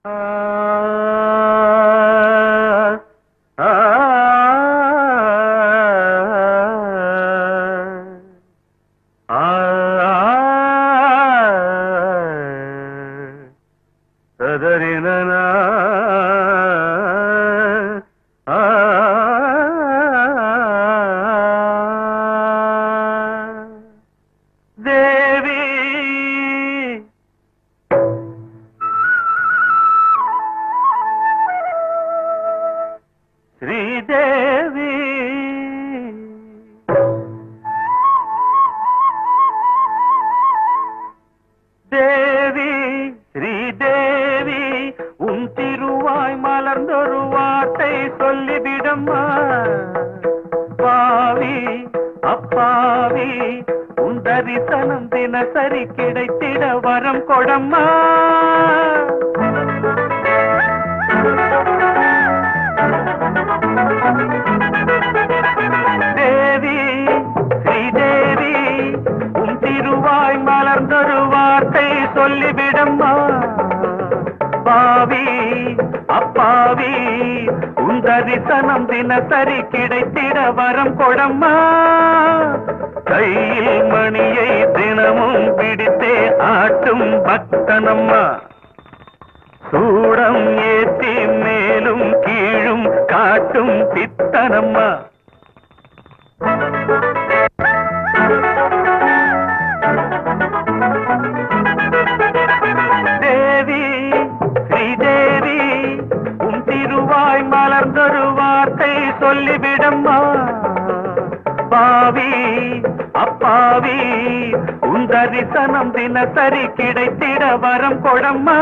தேவி ஸ்ரீதேவி தேவி ஸ்ரீதேவி உன் திருவாய் மலர்ந்தொரு வார்த்தை சொல்லிவிடம்மா பாவி அப்பாவி உன் தரிசனம் தினசரி கிடைத்திட வரம் கொடம்மா தேவி ஸ்ரீதேவி உன் திருவாய் மலர்ந்தொரு வார்த்தை சொல்லிவிடம்மா பாவி அப்பாவி உன் தரிசனம் தினசரி கிடைத்திட வரம் கொடம்மா கையில் மணியை தினமும் பிடித்தே ஆட்டும் பக்தனம்மா சூடம் ஏத்தி மேலும் கீழும் காட்டும் பித்தனம்மா தேவி ஸ்ரீதேவி உன் திருவாய் மலர்ந்தொரு வார்த்தை சொல்லிவிடம்மா பாவி அப்பாவி உன் தரிசனம் தினசரி கிடைத்திட வரம் கொடம்மா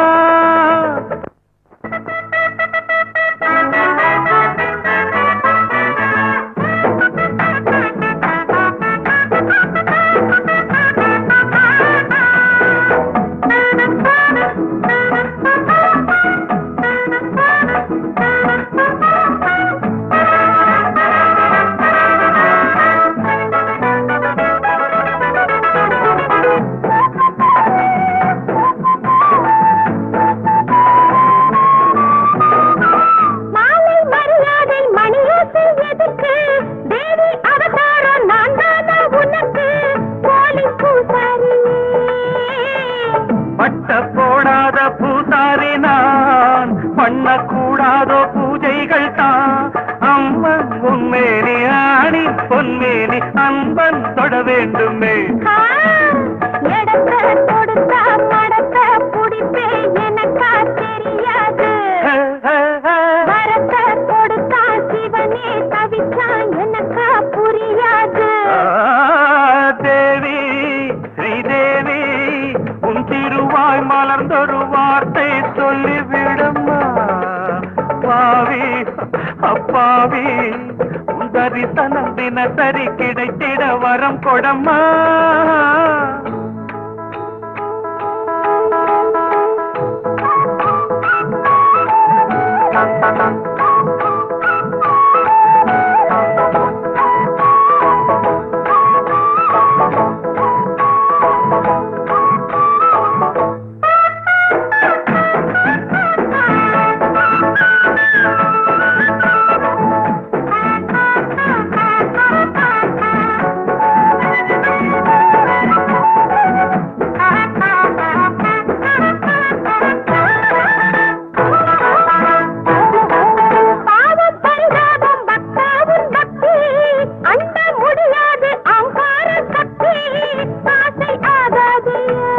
மாலை மரியாதை மணியோசை எதுக்கு தேவி அவதாரம் நான் தானா உனக்கு போலி பூசாரியே பட்ட போடாத பூசாரி நான் பண்ணக்கூடாதோ பூஜைகள் தான் அம்மன் உன்மேனி ஆணி பொன்மேனி அன்பன் தொட வேண்டுமே ஆ, எடத்த கொடுத்தா மடத்த புடிப்பே எனக்கா தெரியாது ஹே, ஹே, ஹே. வரத்த கொடுத்தா சிவனே தவிச்சான் எனக்கா புரியாது ஆ, தேவி ஸ்ரீதேவி உன் திருவாய் மலர்ந்தொரு வார்த்தை சொல்லிவிடம்மா பாவி அப்பாவி உன் தரிசனம் தினசரி கிடைத்திட வரம் கொடம்மா பாவம் பரிதாபம் பக்தாவும் பக்தி அண்ட முடியாது அங்கார சக்தி ஆசை ஆகாது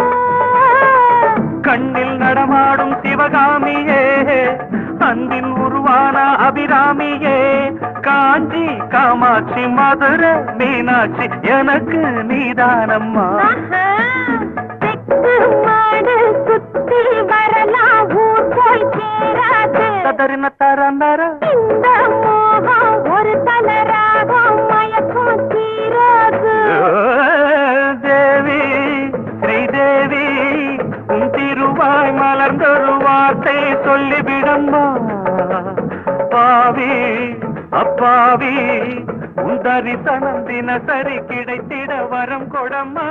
கண்ணில் நடமாடும் சிவகாமியே அன்பின் உருவான அபிராமியே காஞ்சி காமாட்சி மதுரை மீனாட்சி எனக்கு நீதானம்மா ஆஹா, தெக்கு மாடு சுத்தி வரலாம் ஊர் போய் சேராது ததறின தரந்தர இந்த மோகம் ஒரு தலராகம் மயக்கம் தீராது தேவி ஸ்ரீதேவி உன் திருவாய் மலர்ந்தொரு வார்த்தை சொல்லிவிடம்மா பாவி அப்பாவி உன் தரிசனம் தினசரி கிடைத்திட வரம் கொடம்மா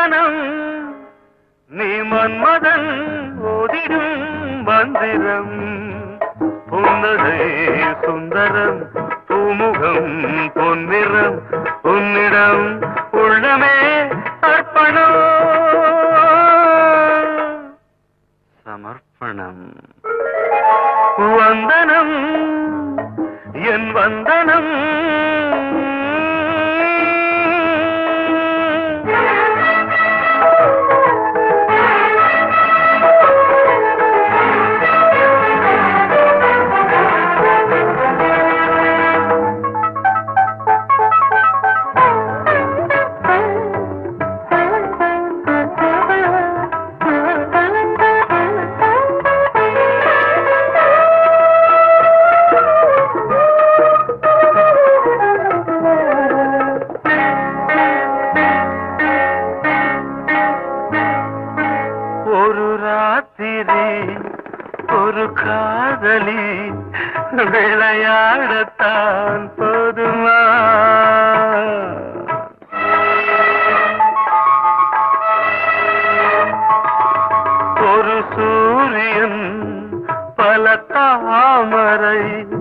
வந்தனம் நீ மன்மதன் ஓதிடும் மந்திரம் புன்னகை சுந்தரம் பூமுகம் பொன்னிறம் உன்னிடம் உள்ளமே அர்ப்பணம் சமர்ப்பணம் வந்தனம் என் வந்தனம் ஒரு ராத்திரி ஒரு காதலி விளையாடத்தான் போதுமா ஒரு சூரியன் பல தாமரை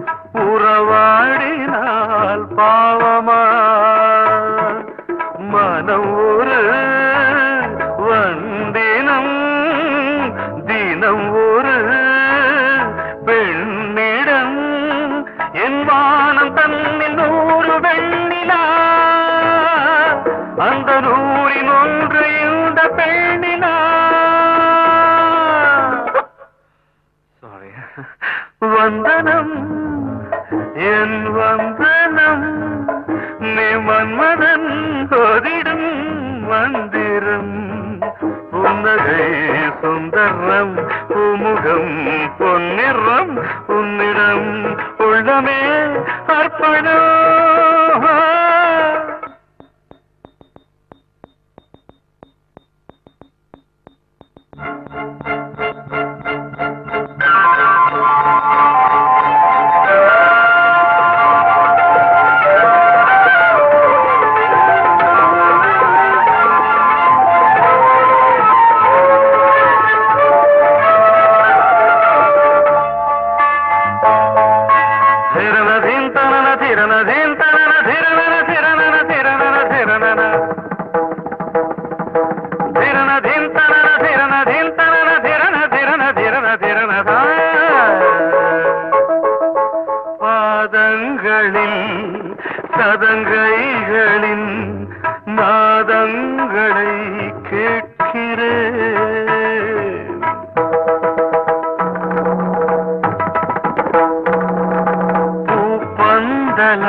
உறவாடினால் பாவமா மனம் ஒரு வந்தினம் தினம் ஒரு பெண்ணிடம் என் வானம் தன்னில் நூறு வெண்ணிலா அந்த நூறின் ஒன்று இந்த பெண்ணிலா சாரி வந்தனம் என் வந்தனம் நீ மன்மதன் கொதிடும் மந்திரம் புன்னகை சுந்தரம் பூமுகம் பொன்னிறம் உன்னிடம் உள்ளமே அர்ப்பணம் ధిరన ధింతనన ధిరన ధింతనన ధిరనన ధిరనన ధిరనన ధిరనన ధిరన ధింతనన ధిరన ధింతనన ధిరన ధిరన ధిరన ధిరన பாதங்களில் சதங்கைகளின் நாதங்களை கேட்கிறேன் பூப்பந்தல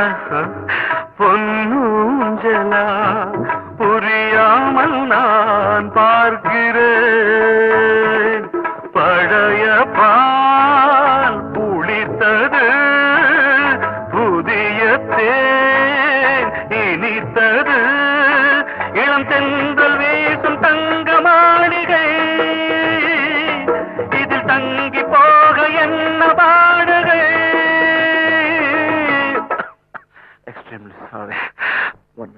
பொன்னூஞ்சலா புரியாமல் நான் பார்க்கிறேன் பழைய பால் புளித்தது புதிய தேன் இனித்தது இளம் தென்றல் வீசும் தங்க மாளிகை இதில் தங்கி போக என்ன பாடுகை எக்ஸ்ட்ரீம்லி சாரி ஒன்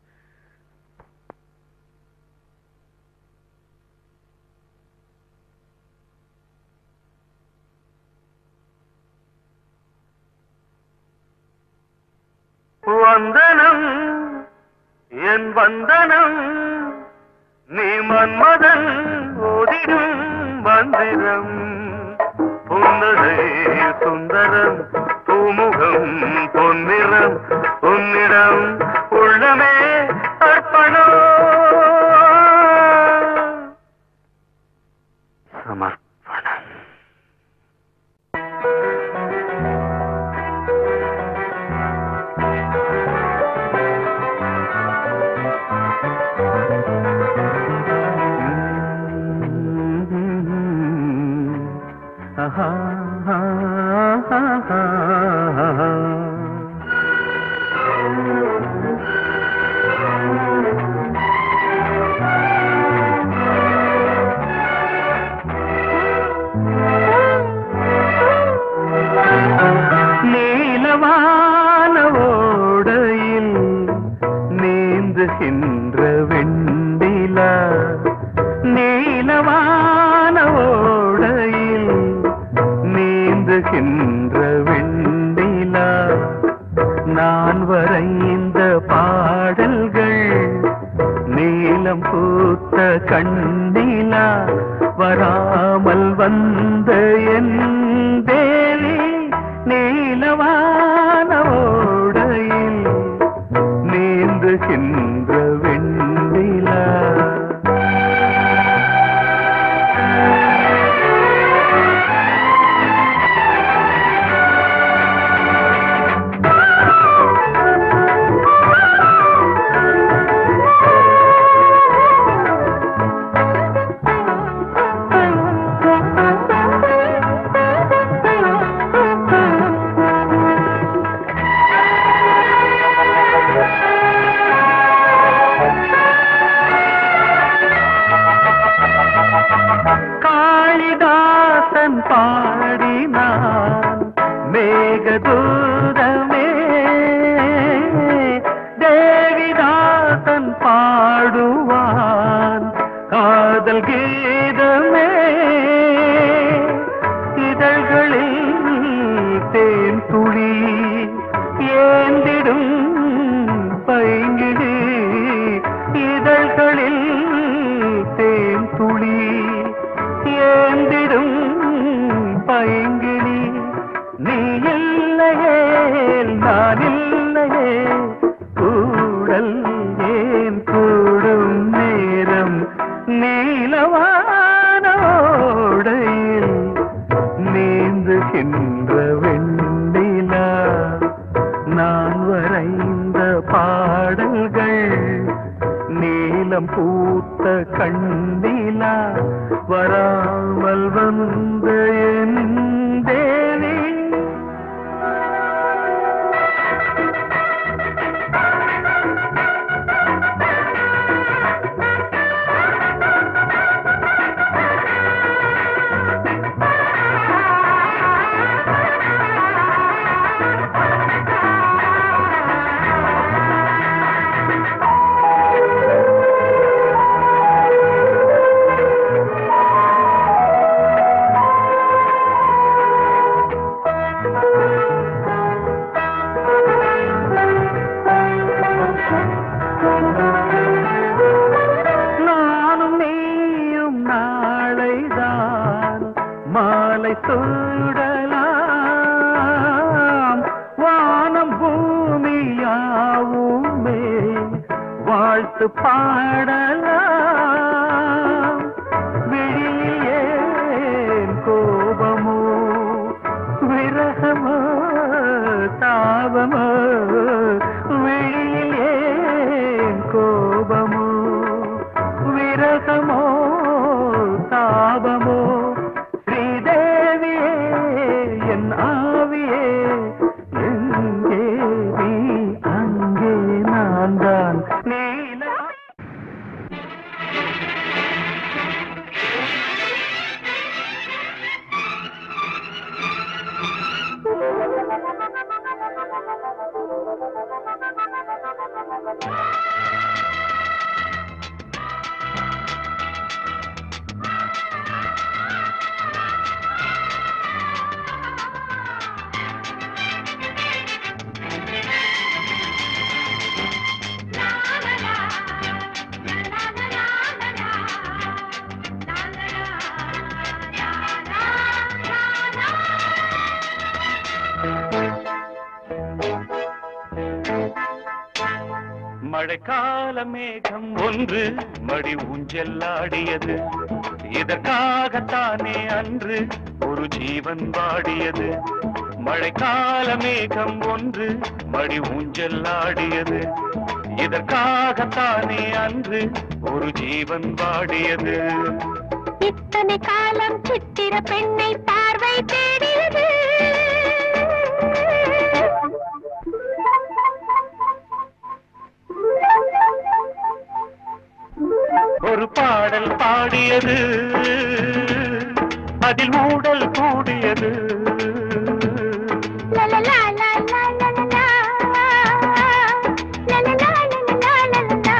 வந்தனம் என் வந்தனம் நீ மன்மதன் ஓதிடும் மந்திரம் புன்னகை சுந்தரம் பூமுகம் பொன்னிறம் உன்னிடம் உள்ளமே அர்ப்பணம் சமர்ப்பணம் நீலவான ஓடையில் நீந்துகின்ற வெண்டிலா நீந்துகின்ற வெண்ணிலா நான் வரைந்த பாடல்கள் நீலம் பூத்த கண்ணிலா வராமல் வந்த என் தேவி நீலவான ஓடையில் நீந்துகின்ற வெண்ணிலா காளிதாசன் பாடினான் மேகதூதமே தேவிதாசன் பாடுவான் காதல் கீதமே இதழ்களில் தேன் துளி ஏந்திடும் பைங்கிடி இதழ்களில் தேன் துளி ஏந்திடும் பைங்கிளி நீ இல்லையே நான் இல்லையே கூடல் ஏன் கூடும் நேரம் நீலவானோடையில் நீந்துகின்ற வெண்ணிலா நான் வரைந்த பாடல்கள் நீலம் பூத்த கண்ணிலா வராமல் வந்த என் தேவி நானும் நீயும் நாளைதான் மாலை சூடலாம் வானம் பூமியாவுமே வாழ்த்து பாடலாம் விழியில் ஏன் கோபமோ விரகமோ தாபமோ விழியில் ஏன் கோபமோ விரகமோ தாபமோ ஸ்ரீதேவியே என் ஆவியே எங்கே நீ அங்கே நான் தான் நீல மழைக்கால மேகம் ஒன்று மடி ஊஞ்செல்லாடியது இதற்காகத்தானே அன்று ஒரு ஜீவன் வாடியது மழைக்கால மேகம் ஒன்று மடி ஊஞ்செல்லாடியது இதற்காகத்தானே அன்று ஒரு ஜீவன் வாடியது இத்தனை காலம் சித்திர பெண்ணை பார்வை தேடியது ஒரு பாடல் பாடியது அதில் ஊடல் கூடியது லலலா, லலலா, லலலா. லலலா, லலலா, லலலா.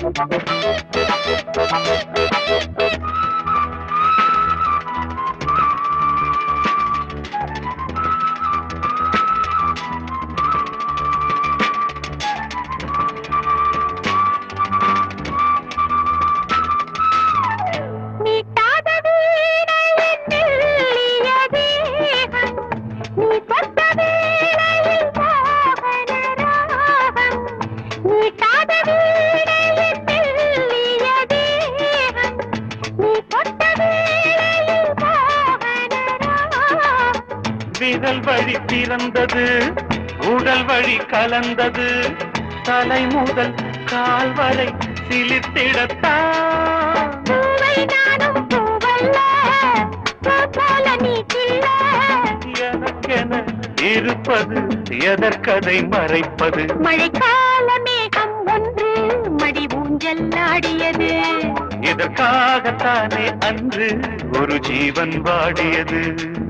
நீட்டாத வீணையின் மெல்லிய தேகம், நீ தொட்ட வேளையில் மோகன ராகம். நீட்டாத வீணையின் மெல்லிய தேகம், நீ தொட்ட வேளையில் மோகன ராகம். விரல் வழி பிறந்தது உடல் வழி கலந்தது தலை முதல் கால் வரை சிலிர்த்திடத்தான் பூவை நானும் பூவல்ல, பூ போல நீ கிள்ள. எனக்கென இருப்பது எதற்கதை மறைப்பது மழைக்கால மேகம் ஒன்று மடி ஊஞ்சல் ஆடியது இதற்காகத்தானே அன்று ஒரு ஜீவன் வாடியது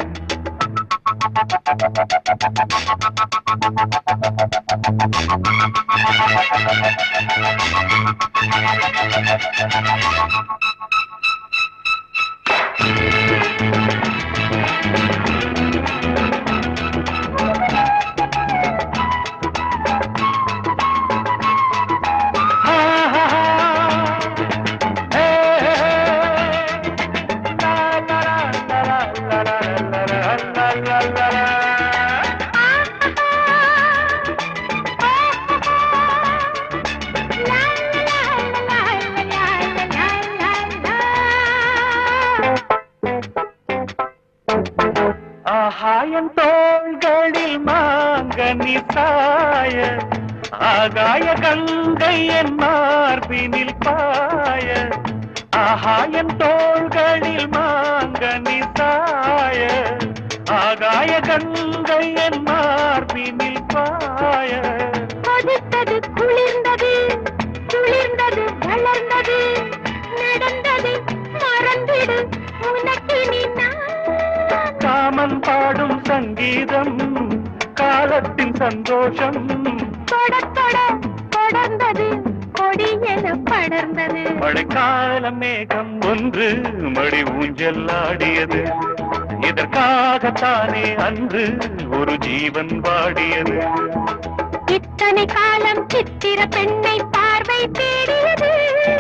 ஆகாயம் தோள்களில் மாங்கனி சாய ஆகாய கங்கை என் மார்பினில் பாய ஆகாயம் தோள்களில் மாங்கனி சாய ஆகாய கங்கை என் மார்பினில் பாய கொதித்தது குளிர்ந்தது குளிர்ந்தது வளர்ந்தது நடந்தது மறந்திடு உனக்கினி நான் காமன் பாடும் சங்கீதம் காலத்தின் சந்தோஷம் தொட தொட தொடர்ந்தது கொடி என படர்ந்தது மழைக்கால மேகம் ஒன்று மடி ஊஞ்சல் ஆடியது இதற்காகத்தானே அன்று ஒரு ஜீவன் வாடியது இத்தனை காலம் சித்திர பெண்ணை பார்வை தேடியது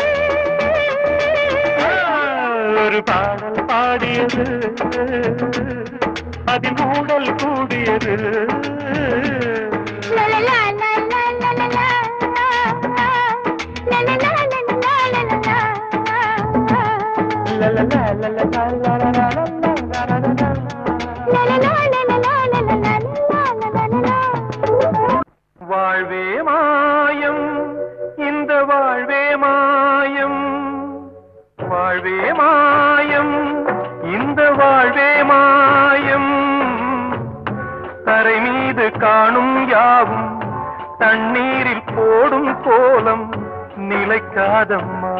ஒரு பாடல் பாடியது அதில் ஊடல் கூடியது லலலா, லலலா, லலலா, லலலா, லலலா, லலலா. லலலா, லலலா, லலலா, லலலா, லலலா. லலலா, லலலா, லலலா, லலலா. வாழ்வே மாயம் இந்த வாழ்வே மாயம் வாழ்வே மாயம் இந்த வாழ்வே மாயம் தரை மீது காணும் யாவும் தண்ணீரில் போடும் கோலம் நிலைக்காதம்மா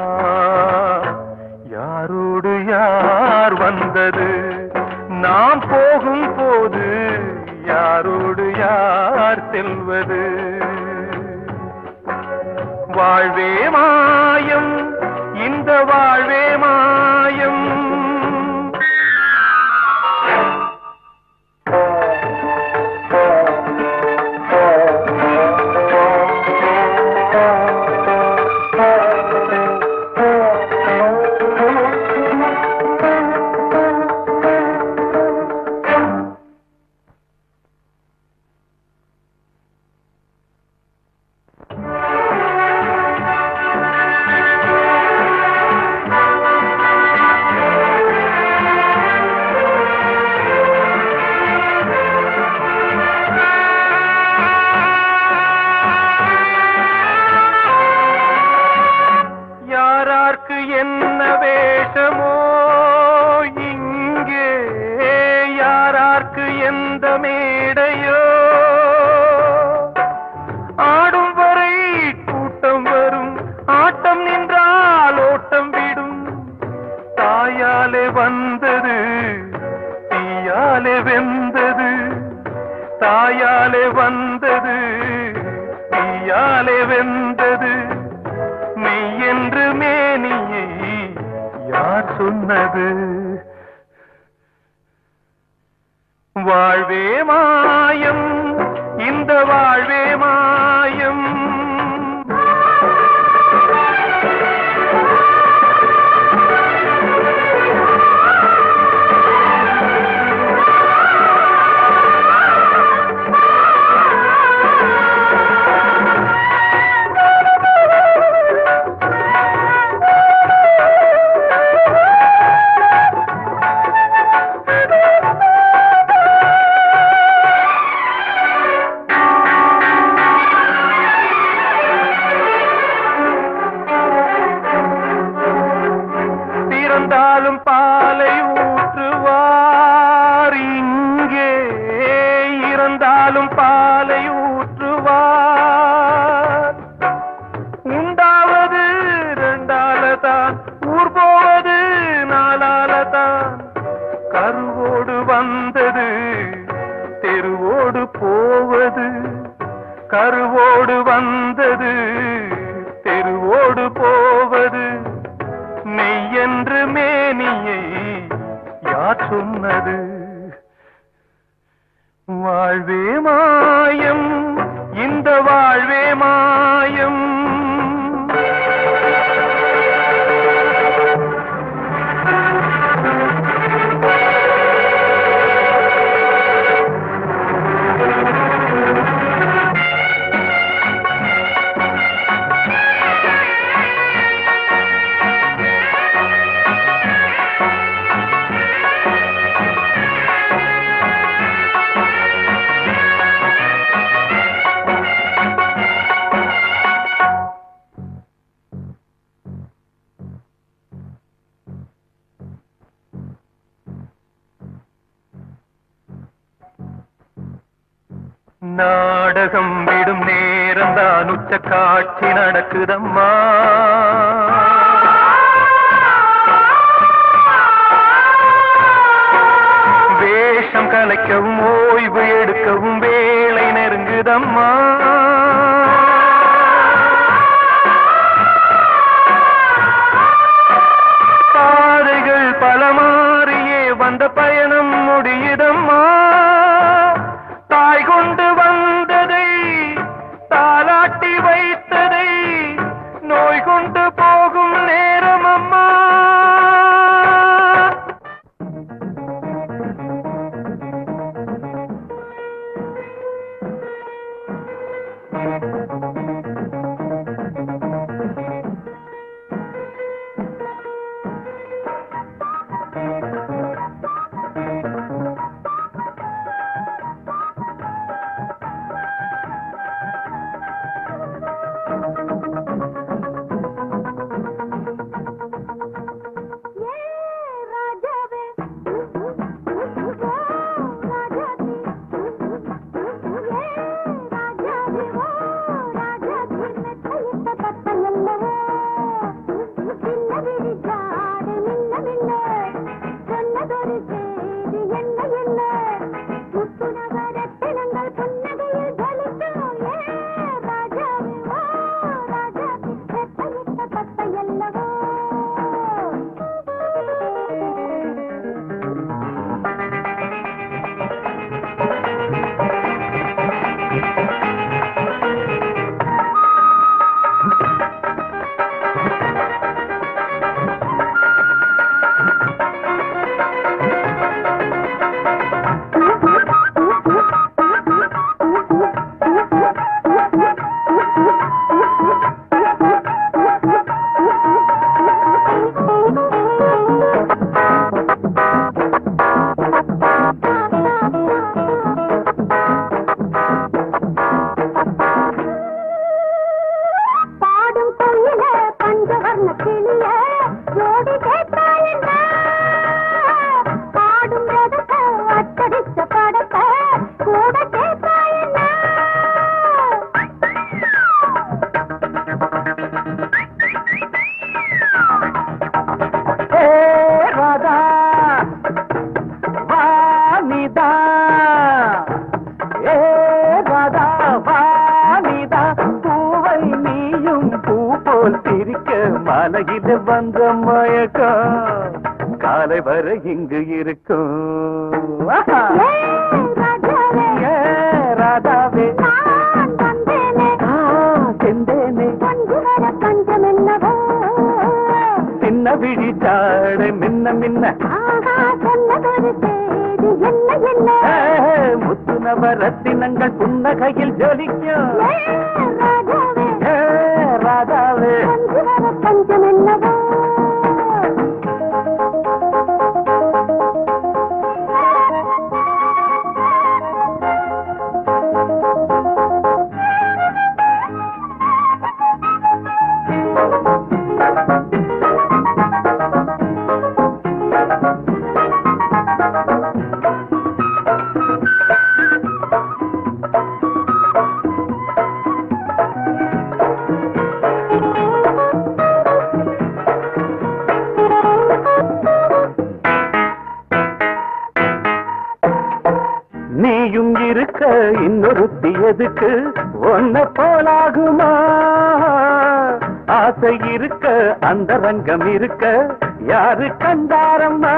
யாரோடு யார் வந்தது நாம் போகும் போது யாரோடு யார் செல்வது வாழ்வே மாயம் இந்த வாழ்வே மாயம் யாரார்க்கு என்ன வேஷமோ இங்கே யாரார்க்கு எந்த மேடையோ ஆடும் வரை கூட்டம் வரும் ஆட்டம் நின்றால் ஓட்டம் விடும் தாயாலே வந்தது தீயாலே வெந்தது தாயாலே வந்தது தீயாலே வெந்தது மெய்யென் சொன்னது வாழ்வே மாயம் இந்த வாழ்வே மாயம் பிறந்தாலும் பாலை ஊற்றுவார் இங்கே இறந்தாலும் பாலை ஊற்றுவார் உண்டாவது ரெண்டால தான் ஊர் போவது நாளால தான் கருவோடு வந்தது தெருவோடு போவது கருவோடு வந்தது தெருவோடு போவது மெய்யென்று மேனியை யார் சொன்னது வாழ்வே மாயம் இந்த வாழ்வே மாயம் நாடகம் விடும் நேரம் தான் உச்ச காட்சி நடக்குதம்மா வேஷம் கலைக்கவும் ஓய்வு எடுக்கவும் வேலை நெருங்குதம்மா பாதைகள் பல மாறியே வந்த பயணம் முடியுதம்மா தாய் கொண்டு வந்ததை தாலாட்டி வைத்ததை நோய் கொண்டு போகும் நேரம் அம்மா பாடும் பொய்யில பஞ்சவர்ண கிளிய ஜோடி கேட்டாயென்ன பாடும் ரதத்தை அச்சடிச்ச படத்தை கூட கேட்டாயென்ன ஏ ராதா வானிதா ஏ ராதா வானிதா பூவை நீயும் பூ போல் சிரிக்க மலகில வந்த மயக்கம் மாலை வரை இங்கு இருக்கும் ஆஹா. ஏய் ராஜாவே ஏ ராதாவே நான் வந்தேனே ஆ, செந்தேனே கொஞ்சு வர பஞ்சம் என்னவோ சின்ன விழி சாடை மின்ன மின்ன ஆஹா சொன்னதொரு செய்தி என்ன என்ன ஏ, முத்து நவரத்தினங்கள் புன்னகையில் ஜொலிக்கும் ஏய் ராஜாவே ஏ ராதாவே கொஞ்சு வர பஞ்சம் என்னவோ நீயும் இருக்க இன்னொருத்தி எதுக்கு ஒன்ன போலாகுமா ஆசை இருக்க அந்த ரங்கம் இருக்க யாரு கண்டாரம்மா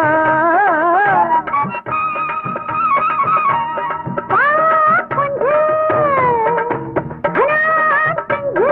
வா கொஞ்சு அனாத்தஞ்சு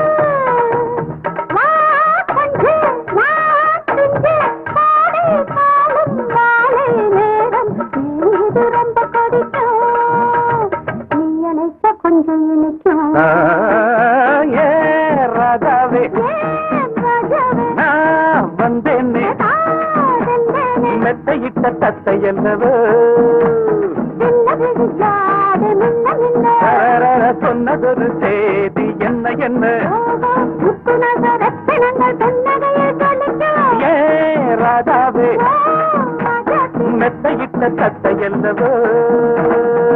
வா கொஞ்சு வா கொஞ்சு பாடி பாலும் மாலை நேரம் இது ரொம்ப கொதிக்கும் நீ அணைக்க கொஞ்சம் இனிக்கும் ஆ, ஏ ராதாவே ஏன் ராஜாவே நான் வந்தேனே காதந்தேனே மெத்தையிட்ட தத்தை என்னவோ சின்ன விழியாடு மின்ன மின்ன தரர சொன்னதொரு செய்தி என்ன என்ன முத்து நகரத்தினங்கள் பெண்ணகையை கழிக்கும் ஏ ராதாவே ஓ ராஜாத்தி மெத்தையிட்ட தத்தை என்னவோ